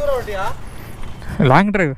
long drive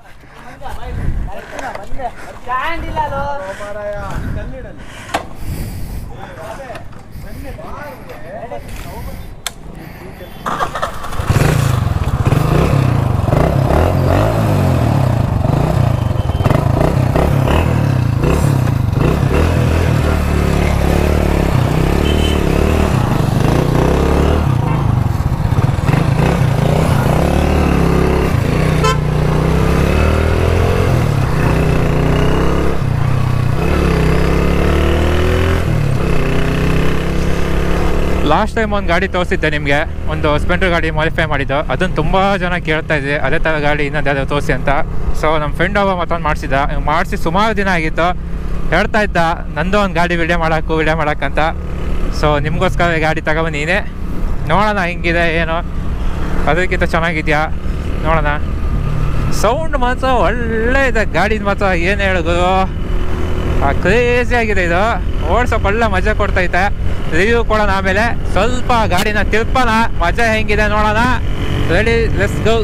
last time ಒಂದು ಗಾಡಿ ತೋರಿಸಿದ್ದೆ ನಿಮಗೆ ಒಂದು ಸ್ಪೆಂಡರ್ ಗಾಡಿ ಮಾಡಿಫೈ ಮಾಡಿದ್ದು ಅದನ್ನು ತುಂಬ ಜನ ಕೇಳ್ತಾ ಇದೆ ಅದೇ ಥರ ಗಾಡಿ ಇನ್ನೊಂದು ಯಾವ್ದು ತೋರಿಸಿ ಅಂತ ಸೊ ನಮ್ಮ ಫ್ರೆಂಡ್ ಒಬ್ಬ ಮತ್ತೊಂದು ಮಾಡಿಸಿದ ಮಾಡಿಸಿ ಸುಮಾರು ದಿನ ಆಗಿತ್ತು ಹೇಳ್ತಾ ಇದ್ದ ನಂದು ಒಂದು ಗಾಡಿ ವಿಡಿಯೋ ಮಾಡೋಕ್ಕೂ ವಿಡಿಯೋ ಮಾಡೋಕ್ಕಂತ ಸೊ ನಿಮಗೋಸ್ಕರ ಈ ಗಾಡಿ ತಗೊಬಂದು ನೀನೇ ನೋಡೋಣ ಹೆಂಗಿದೆ ಏನು ಅದಕ್ಕಿಂತ ಚೆನ್ನಾಗಿದೆಯಾ ನೋಡೋಣ ಸೌಂಡ್ ಮಾತ್ರ ಒಳ್ಳೆ ಇದೆ ಗಾಡಿದ ಮಾತ್ರ ಏನು ಹೇಳೋದು ಕ್ರೇಜಿ ಆಗಿದೆ ಇದು ಓಡ್ಸೋಕೆ ಒಳ್ಳೆ ಮಜಾ ಕೊಡ್ತೈತೆ ರಿವ್ಯೂ ಕೊಡೋಣ ಆಮೇಲೆ ಸ್ವಲ್ಪ ಗಾಡಿನ ತಿರ್ಪೋಣ ಮಜಾ ಹೆಂಗಿದೆ ನೋಡೋಣ ರೆಡಿ ಲೆಟ್ಸ್ ಗೋ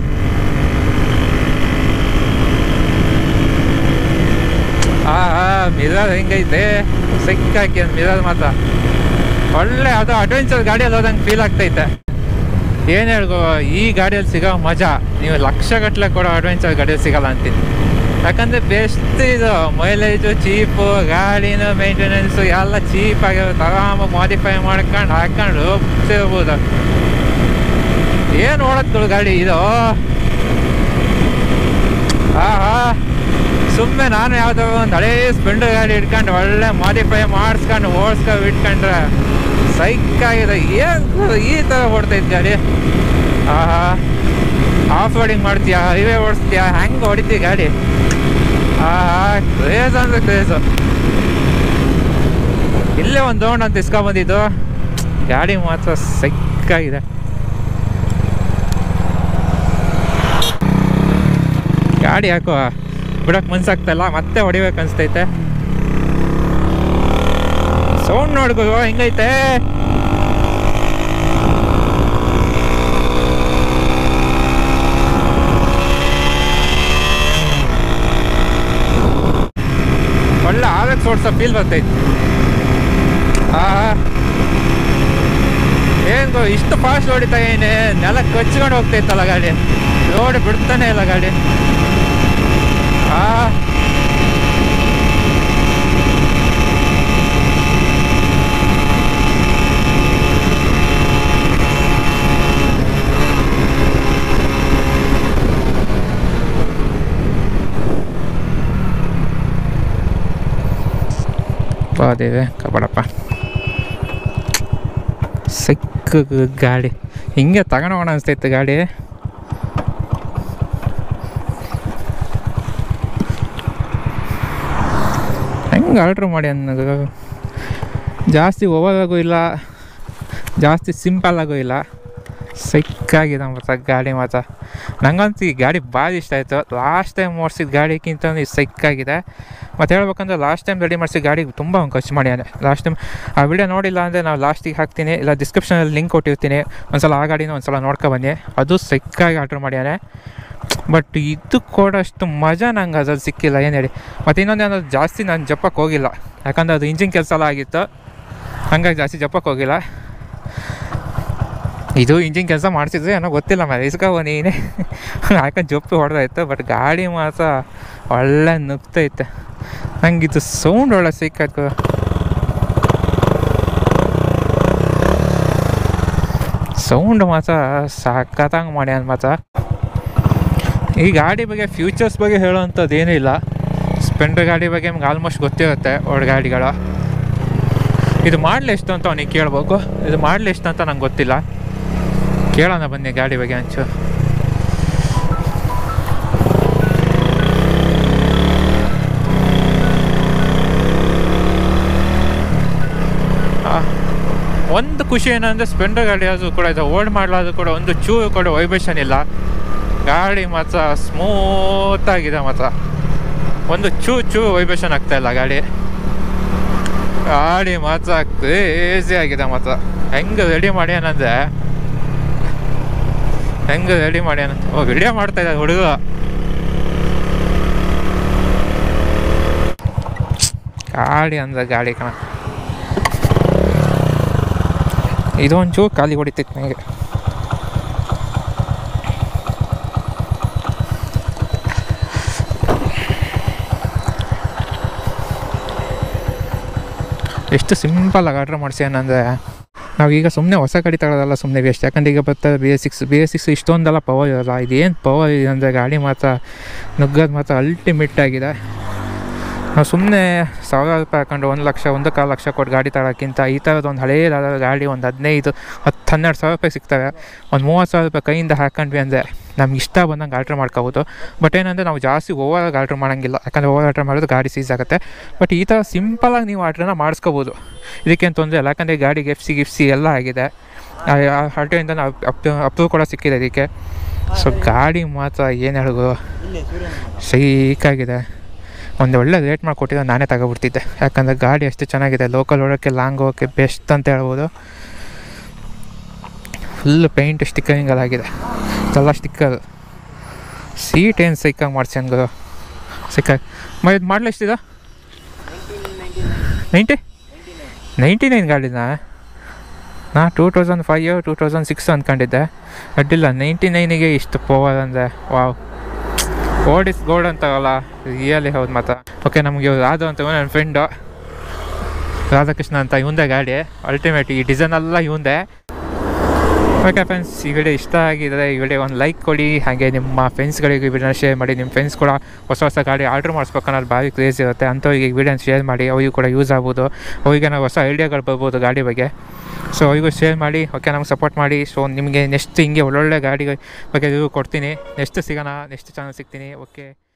ಆ ಮಿರರ್ ಹೆಂಗೈತೆ ಸಿಕ್ಕಾಕಿ ಮಿರರ್ ಮಾತ್ರ ಒಳ್ಳೆ ಅದು ಅಡ್ವೆಂಚರ್ ಗಾಡಿಯಲ್ಲಿ ಹೋದಂಗೆ ಫೀಲ್ ಆಗ್ತೈತೆ ಏನು ಹೇಳ್ಕೋ ಈ ಗಾಡಿಯಲ್ಲಿ ಸಿಗೋ ಮಜಾ ನೀವು ಲಕ್ಷಗಟ್ಟಲೆ ಕೊಡೋ ಅಡ್ವೆಂಚರ್ ಗಾಡಿಯಲ್ಲಿ ಸಿಗಲ್ಲ ಅಂತೀನಿ ಯಾಕಂದರೆ ಬೆಸ್ಟ್ ಇದು ಮೈಲೇಜು ಚೀಪು ಗಾಡಿನ ಮೇಂಟೆನೆನ್ಸು ಎಲ್ಲ ಚೀಪ್ ಆಗಿರುತ್ತೆ ಆರಾಮಾಗಿ ಮಾಡಿಫೈ ಮಾಡ್ಕೊಂಡು ಹಾಕೊಂಡು ಹೋಗ್ತಿರ್ಬೋದು ಏನು ಓಡತ್ತು ಗಾಡಿ ಇದು ಆಹಾ ಸುಮ್ಮನೆ ನಾನು ಯಾವ್ದಾದ್ರು ಒಂದು ಹಳೇ ಸ್ಪೆಂಡರ್ ಗಾಡಿ ಇಟ್ಕೊಂಡು ಒಳ್ಳೆ ಮಾಡಿಫೈ ಮಾಡಿಸ್ಕೊಂಡು ಓಡಿಸ್ಕೊಂಡು ಇಟ್ಕೊಂಡ್ರೆ ಸೈಕಾಗಿದೆ ಏನು ಈ ಥರ ಓಡ್ತೈತೆ ಗಾಡಿ ಆಹಾ ಆಫ್ ರೋಡಿಂಗ್ ಮಾಡ್ತೀಯಾ ಹೈವೇ ಓಡಿಸ್ತೀಯಾ ಹೆಂಗೆ ಹೊಡಿತೀಯ ಗಾಡಿ ಆಹಾ ಕ್ರೇಜ್ ಅಂದ್ರೆ ಕ್ರೇಜು ಇಲ್ಲೇ ಒಂದು ರೌಂಡ್ ಅಂತ ಇಸ್ಕೊಂಬಂದಿದ್ದು ಗಾಡಿ ಮಾತ್ರ ಸೈಕಾಗಿದೆ ಗಾಡಿ ಯಾಕೋ ಬಿಡಕ್ ಮನ್ಸಾಗ್ತಲ್ಲ ಮತ್ತೆ ಹೊಡಿಬೇಕು ಅನ್ಸ್ತೈತೆ ಸೌಂಡ್ ನೋಡ್ಕೋ ಹೆಂಗೈತೆ ಒಳ್ಳೆ ಆರಕ್ಕೆ ಓಡಿಸೋ ಫೀಲ್ ಬರ್ತೈತೆ ಆ ಏನು ಇಷ್ಟು ಫಾಸ್ಟ್ ಹೊಡಿತಾ ಏನೇ ನೆಲ ಕಚ್ಕೊಂಡು ಹೋಗ್ತೈತಲ್ಲ ಗಾಡಿ ರೋಡ್ ಬಿಡ್ತಾನೆ ಇಲ್ಲ ಗಾಡಿ ಆ ಬಾದೇವೆ ಕಬಡಪ್ಪ ಸಿಕ್ಕ ಗಾಡಿ ಹಿಂಗೆ ತಗೊಂಡೋಗೋಣ ಅನಿಸ್ತೈತೆ ಗಾಡಿ ಹೆಂಗೆ ಆರ್ಡ್ರ್ ಮಾಡಿ ಅನ್ನೋದು ಜಾಸ್ತಿ ಓವರಾಗೂ ಇಲ್ಲ ಜಾಸ್ತಿ ಸಿಂಪಲ್ ಆಗೂ ಇಲ್ಲ ಸಿಕ್ಕಾಗಿದೆ ಮಾತ್ರ ಗಾಡಿ ಮಾತ್ರ ನಂಗಂತೂ ಈ ಗಾಡಿ ಭಾಳ ಇಷ್ಟ ಆಯಿತು ಲಾಸ್ಟ್ ಟೈಮ್ ಓಡಿಸಿದ ಗಾಡಿಗಿಂತ ಇದು ಸಿಕ್ಕಾಗಿದೆ ಮತ್ತು ಹೇಳ್ಬೇಕಂದ್ರೆ ಲಾಸ್ಟ್ ಟೈಮ್ ರೆಡಿ ಮಾಡಿಸಿದ ಗಾಡಿಗೆ ತುಂಬ ಒಂದು ಖರ್ಚು ಮಾಡ್ಯಾನೆ ಲಾಸ್ಟ್ ಟೈಮ್ ಆ ವಿಡಿಯೋ ನೋಡಿಲ್ಲ ಅಂದರೆ ನಾವು ಲಾಸ್ಟಿಗೆ ಹಾಕ್ತೀನಿ ಇಲ್ಲ ಡಿಸ್ಕ್ರಿಪ್ಷನಲ್ಲಿ ಲಿಂಕ್ ಕೊಟ್ಟಿರ್ತೀನಿ ಒಂದ್ಸಲ ಆ ಗಾಡಿನ ಒಂದ್ಸಲ ನೋಡ್ಕೊಬನ್ನಿ ಅದು ಸಿಕ್ಕಾಗಿ ಆರ್ಡ್ರ್ ಮಾಡ್ಯಾನೆ ಬಟ್ ಇದು ಕೊಡೋಷ್ಟು ಮಜಾ ನಂಗೆ ಅದ್ರಲ್ಲಿ ಸಿಕ್ಕಿಲ್ಲ ಏನು ಹೇಳಿ ಮತ್ತು ಇನ್ನೊಂದು ಏನಾದ್ರು ಜಾಸ್ತಿ ನಾನು ಜಪ್ಪಕ್ಕೆ ಹೋಗಿಲ್ಲ ಯಾಕಂದರೆ ಅದು ಇಂಜಿನ್ ಕೆಲಸ ಎಲ್ಲ ಆಗಿತ್ತು ಹಂಗಾಗಿ ಜಾಸ್ತಿ ಜಪ್ಪಕ್ಕೆ ಹೋಗಿಲ್ಲ ಇದು ಇಂಜಿನ್ ಕೆಲಸ ಮಾಡಿಸಿದ್ರೆ ಏನೋ ಗೊತ್ತಿಲ್ಲ ಮೇಲೆ ಇಸ್ಕೊ ನೀನೇ ಯಾಕಂದ್ರೆ ಜೊಪ್ಪಿ ಹೊಡೆದಾಯ್ತು ಬಟ್ ಗಾಡಿ ಮಾತ್ರ ಒಳ್ಳೆ ನುಗ್ತೈತೆ ನಂಗೆ ಇದು ಸೌಂಡ್ ಒಳ್ಳೆ ಸಿಕ್ಕಾಯ್ತು ಸೌಂಡ್ ಮಾತ್ರ ಸಖತ್ತಂಗೆ ಮಾಡ್ಯಾನ ಮಾತ್ರ ಈ ಗಾಡಿ ಬಗ್ಗೆ ಫ್ಯೂಚರ್ಸ್ ಬಗ್ಗೆ ಹೇಳೋವಂಥದ್ದು ಏನೂ ಇಲ್ಲ ಸ್ಪೆಂಡರ್ ಗಾಡಿ ಬಗ್ಗೆ ನಿಮ್ಗೆ ಆಲ್ಮೋಸ್ಟ್ ಗೊತ್ತಿರುತ್ತೆ ಓಡ್ ಗಾಡಿಗಳು ಇದು ಮಾಡಲಿ ಎಷ್ಟು ಅಂತ ಅವನಿಗೆ ಕೇಳ್ಬೇಕು ಇದು ಮಾಡಲಿ ಎಷ್ಟು ಅಂತ ನಂಗೆ ಗೊತ್ತಿಲ್ಲ ಕೇಳೋಣ ಬನ್ನಿ ಗಾಡಿ ಬಗ್ಗೆ ಅಂಚು ಆ, ಒಂದು ಖುಷಿ ಏನಂದರೆ ಸ್ಪೆಂಡರ್ ಗಾಡಿ ಆದರೂ ಕೂಡ ಇದು ಓಲ್ಡ್ ಮಾಡಲಾದ್ರೂ ಕೂಡ ಒಂದು ಚೂರು ಕೂಡ ವೈಬ್ರೇಷನ್ ಇಲ್ಲ ಗಾಡಿ ಮಾತ್ರ ಸ್ಮೂತ್ ಆಗಿದೆ ಮಾತ್ರ ಒಂದು ಚೂ ಚೂ ವೈಬ್ರೇಷನ್ ಆಗ್ತಾ ಇಲ್ಲ ಗಾಡಿ ಗಾಡಿ ಮಾತ್ರ ಕ್ರೇಜಿ ಆಗಿದೆ ಮಾತ್ರ ಹೆಂಗೆ ರೆಡಿ ಮಾಡಿ ಏನಂದರೆ ಹೆಂಗೆ ರೆಡಿ ಮಾಡ್ಯಾನ ಓ ವಿಡಿಯೋ ಮಾಡ್ತಾ ಇದ್ದಾರೆ ಹುಡುಗ ಗಾಡಿ ಅಂದ್ರೆ ಗಾಡಿ ಕಣ ಇದು ಒಂಚೂರು ಖಾಲಿ ಹೊಡಿತೈತೆ ನನಗೆ ಎಷ್ಟು ಸಿಂಪಲಾಗಿ ಆರ್ಡ್ರ್ ಮಾಡ್ಸ್ಯಾನಂದರೆ ನಾವೀಗ ಸುಮ್ಮನೆ ಹೊಸ ಗಾಡಿ ತಗೊಳ್ಳೋದಲ್ಲ ಸುಮ್ಮನೆ ವೇಸ್ಟ್ ಯಾಕಂದ್ರೆ ಈಗ ಬರ್ತಾ B S six B S six ಇಷ್ಟೊಂದೆಲ್ಲ ಪವರ್ ಇರೋಲ್ಲ ಇದೇನು ಪವರ್ ಇದೆ ಅಂದರೆ ಗಾಡಿ ಮಾತ್ರ ನುಗ್ಗೋದು ಮಾತ್ರ ಅಲ್ಟಿಮೇಟ್ ಆಗಿದೆ ನಾವು ಸುಮ್ಮನೆ ಸಾವಿರ ರೂಪಾಯಿ ಹಾಕೊಂಡು ಒಂದು ಲಕ್ಷ ಒಂದು ಕಾಲು ಲಕ್ಷ ಕೊಟ್ಟು ಗಾಡಿ ತಗೊಳ್ಳೋಕ್ಕಿಂತ ಈ ಥರದ್ದು ಒಂದು ಹಳೇದಾದ ಗಾಡಿ ಒಂದು ಹದಿನೈದು ಹತ್ತು ಹನ್ನೆರಡು ಸಾವಿರ ರೂಪಾಯಿ ಸಿಗ್ತವೆ ಒಂದು ಮೂವತ್ತು ಸಾವಿರ ರೂಪಾಯಿ ಕೈಯಿಂದ ಹಾಕೊಂಡ್ವಿ ಅಂದರೆ ನಮ್ಗೆ ಇಷ್ಟ ಬಂದಂಗೆ ಆರ್ಡ್ರ್ ಮಾಡ್ಕೋಬೋದು ಬಟ್ ಏನಂದರೆ ನಾವು ಜಾಸ್ತಿ ಓವರಾಗಿ ಆರ್ಡ್ರ್ ಮಾಡೋಂಗಿಲ್ಲ ಯಾಕಂದರೆ ಓವರ್ ಆರ್ಡ್ರ್ ಮಾಡಿದ್ರೆ ಗಾಡಿ ಸೀಸ್ ಆಗುತ್ತೆ ಬಟ್ ಈ ಥರ ಸಿಂಪಲಾಗಿ ನೀವು ಆರ್ಡ್ರನ್ನ ಮಾಡಿಸ್ಕೋಬೋದು ಇದಕ್ಕೇನು ತೊಂದರೆ ಇಲ್ಲ ಯಾಕಂದರೆ ಗಾಡಿಗೆ ಎಫ್ ಸಿ ಗಿಫ್ ಸಿ ಎಲ್ಲ ಆಗಿದೆ ಆರ್ಟಿಯಿಂದ ನಾವು ಅಪ್ ಅಪ್ರೂವ್ ಕೂಡ ಸಿಕ್ಕಿದೆ ಇದಕ್ಕೆ ಸೊ ಗಾಡಿ ಮಾತ್ರ ಏನು ಹೇಳೋದು ಸೈಕಾಗಿದೆ ಒಂದು ಒಳ್ಳೆ ರೇಟ್ ಮಾಡಿ ಕೊಟ್ಟಿದ್ರೆ ನಾನೇ ತಗೊಬಿಡ್ತಿದ್ದೆ ಯಾಕಂದರೆ ಗಾಡಿ ಅಷ್ಟು ಚೆನ್ನಾಗಿದೆ ಲೋಕಲ್ ಓಡೋಕ್ಕೆ ಲಾಂಗ್ ಹೋಗೋಕ್ಕೆ ಬೆಸ್ಟ್ ಅಂತ ಹೇಳ್ಬೋದು ಫುಲ್ ಪೇಂಟ್ ಸ್ಟಿಕ್ಕರಿಂಗ್ ಎಲ್ಲ ಆಗಿದೆ ಇದೆಲ್ಲ ಸ್ಟಿಕ್ಕರ್ ಸೀಟ್ ಏನು ಸಿಕ್ಕಾಗಿ ಮಾಡ್ಸ್ಯಾನ ಗುರು ಸಿಕ್ಕಾಗಿ ಮ ಇದು ಮಾಡಲು ಎಷ್ಟಿದೆ ನೈಂಟಿ ನೈಂಟಿ ನೈನ್ ಗಾಡಿನ ನಾ two thousand five two thousand six ಅಂದ್ಕೊಂಡಿದ್ದೆ ಅಡ್ಡಿಲ್ಲ ನೈಂಟಿ ನೈನಿಗೆ ಇಷ್ಟು ಪವರ್ ಅಂದರೆ ವಾವ್ ಗೋಲ್ಡ್ ಇಸ್ ಗೋಲ್ಡ್ ಅಂತಾರಲ್ಲ ರಿಯಲಿ ಹೌದು ಮಾತ್ರ ಓಕೆ ನಮಗೆ ಇವ್ರು ರಾಧು ಅಂತ ನನ್ನ ಫ್ರೆಂಡು ರಾಧಾಕೃಷ್ಣ ಅಂತ ಇವಂದೇ ಗಾಡಿ ಅಲ್ಟಿಮೇಟ್ ಈ ಡಿಸೈನ್ ಎಲ್ಲ ಇವಂದೇ ಓಕೆ ಫ್ರೆಂಡ್ಸ್ ಈ ವಿಡಿಯೋ ಇಷ್ಟ ಆಗಿದ್ರೆ ಈ ವಿಡಿಯೋ ಒಂದು ಲೈಕ್ ಕೊಡಿ ಹಾಗೆ ನಿಮ್ಮ ಫ್ರೆಂಡ್ಸ್ಗಳಿಗೆ ಈ ವಿಡಿಯೋನ ಶೇರ್ ಮಾಡಿ ನಿಮ್ಮ ಫ್ರೆಂಡ್ಸ್ ಕೂಡ ಹೊಸ ಹೊಸ ಗಾಡಿ ಆರ್ಡ್ರ್ ಮಾಡಿಸ್ಬೇಕು ಅನ್ನೋದು ಭಾರಿ ಕ್ರೇಜ್ ಇರುತ್ತೆ ಅಂಥವ್ರಿಗೆ ಈ ವಿಡಿಯೋನ ಶೇರ್ ಮಾಡಿ ಅವರಿಗೂ ಕೂಡ ಯೂಸ್ ಆಗ್ಬೋದು ಅವರಿಗೆ ನಾವು ಹೊಸ ಐಡಿಯಾಗಳು ಬರ್ಬೋದು ಗಾಡಿ ಬಗ್ಗೆ ಸೊ ಅವರಿಗೂ ಶೇರ್ ಮಾಡಿ ಓಕೆ ನಮ್ಗೆ ಸಪೋರ್ಟ್ ಮಾಡಿ ಸೊ ನಿಮಗೆ ನೆಕ್ಸ್ಟ್ ಹಿಂಗೆ ಒಳ್ಳೊಳ್ಳೆ ಗಾಡಿ ಬಗ್ಗೆ ರಿವ್ಯೂ ಕೊಡ್ತೀನಿ ನೆಕ್ಸ್ಟ್ ಸಿಗೋಣ ನೆಕ್ಸ್ಟ್ ಚಾನಲ್ ಸಿಗ್ತೀನಿ ಓಕೆ